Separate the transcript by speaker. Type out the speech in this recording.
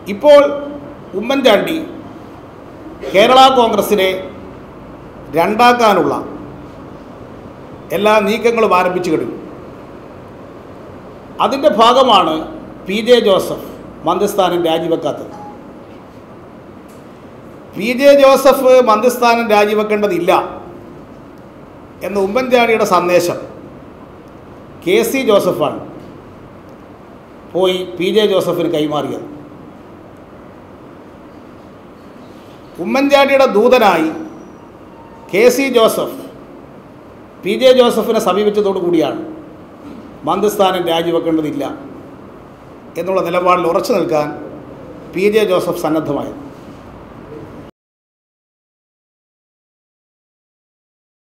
Speaker 1: ഇപ്പോൾ ഉമ്മൻചാണ്ടി കേരള കോൺഗ്രസിനെ രണ്ടാക്കാനുള്ള എല്ലാ നീക്കങ്ങളും ആരംഭിച്ചു കഴിഞ്ഞു അതിൻ്റെ ഭാഗമാണ് പി ജെ ജോസഫ് മന്ത്രിസ്ഥാനം രാജിവെക്കാത്തത് പി ജെ ജോസഫ് മന്ത്രിസ്ഥാനം രാജിവെക്കേണ്ടതില്ല എന്ന ഉമ്മൻചാണ്ടിയുടെ സന്ദേശം കെ സി ജോസഫാണ് പോയി പി ജെ ജോസഫിന് കൈമാറിയത് ഉമ്മൻചാണ്ടിയുടെ ദൂതനായി K C Joseph P J ജോസഫിനെ സമീപിച്ചതോടു കൂടിയാണ് മന്ത്രിസ്ഥാനം രാജിവെക്കേണ്ടതില്ല എന്നുള്ള നിലപാടിൽ ഉറച്ചു നിൽക്കാൻ പി ജെ ജോസഫ് സന്നദ്ധമായത്